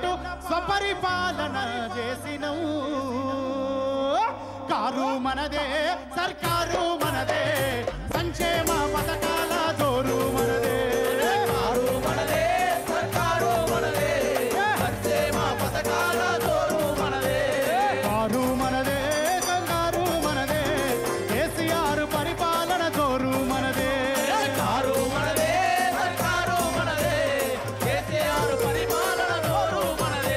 పాటు స్వపరిపాలన చేసినవు కారు మనదే సర్కారు మనదే సంక్షేమ పథకాల జోరు మనదే కారు మనదే సర్కారు మనదే సంక్షేమ పథకాల జోరు మనదే కారు మనదే కంగారు మనదే కేసీఆర్ పరిపాలన జోరు మనదే కారు మనదే సర్కారు మనదే కేసీఆర్ పరిపాలన జోరు మనదే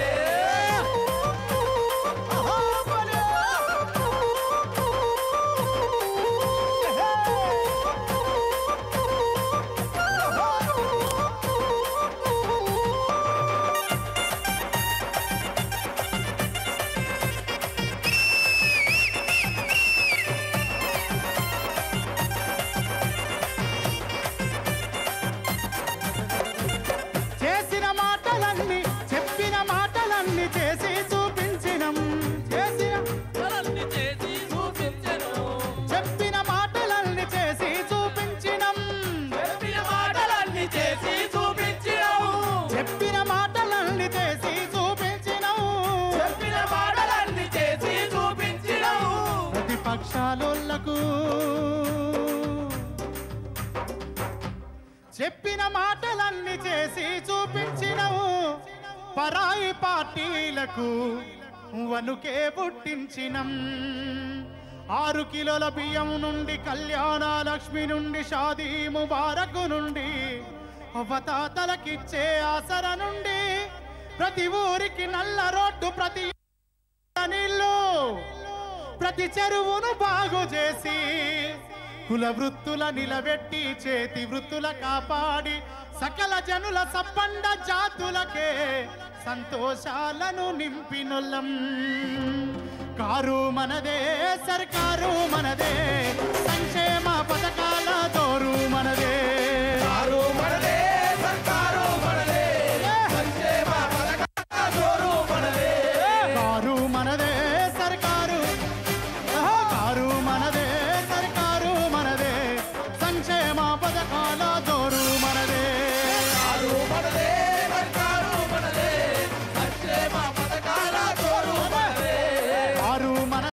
చేసిన మాటలన్నీ చెప్పిన మాటలన్నీ చేసి చూపించినం చేసిన కలల్ని చేసి చూపించెను చెప్పిన మాటలన్నీ చేసి చూపించినం చెప్పిన మాటలన్నీ చేసి చూపించినావు చెప్పిన మాటలన్నీ చేసి చూపించినం చెప్పిన మాటలన్నీ చేసి చూపించినావు ప్రతిపక్షాలకు చెప్పిన మాటలన్నీ చేసి చూపించినవు పరాయి పార్టీలకు వనుకే పుట్టించినం ఆరు కిలోల బియ్యం నుండి కళ్యాణ లక్ష్మి నుండి షాదీ ముబారక్ నుండి అవతాతలకిచ్చే ఆసర నుండి ప్రతి ఊరికి నల్ల రోడ్డు ప్రతి నీళ్ళు ప్రతి చెరువును బాగు చేసి కుల వృత్తుల నిలబెట్టి చేతి వృత్తుల కాపాడి సకల జనుల సప్పండ జాతులకే సంతోషాలను నింపినొల్లం కారు మనదే సర్కారు మనదే సంక్షేమ పథకాల దోరు మనదే కారు మనదే సర్కారు మనదే సంక్షేమ పథకాల జోరు మనదే కారు మనదే సర్కారు ఆహా, కారు మనదే సర్కారు మనదే సంక్షేమ పథకాల జోరు మనదే కారు మనదే సర్కారు మనదే సంక్షేమ పథకాల జోరు మనదే కారు మన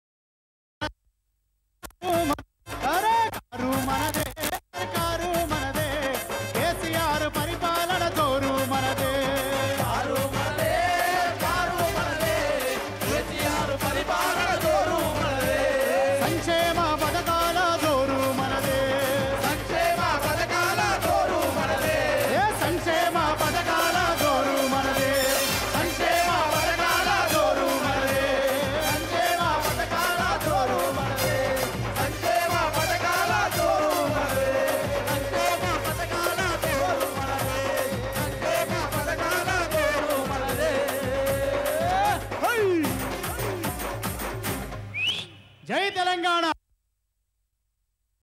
అరే కారు మనదే సర్కారు మనదే కేసీఆర్ పరిపాలన జోరు మనదే కారు మనదే కారు మనదే కేసీఆర్ పరిపాలన జోరు మనదే సంక్షేమ పథకాల జోరు మనదే సంక్షేమ పథకాల జోరు మనదే ఏ సంక్షేమ పథకాల జోరు మనదే సంక్షేమ పథకాల జోరు మనదే సంక్షేమ పథకాల జోరు మనదే సంక్షేమ పథకాల జోరు మనదే సంక్షేమ పథకాల జోరు మనదే సంక్షేమ పథకాల జోరు మనదే జై తెలంగాణ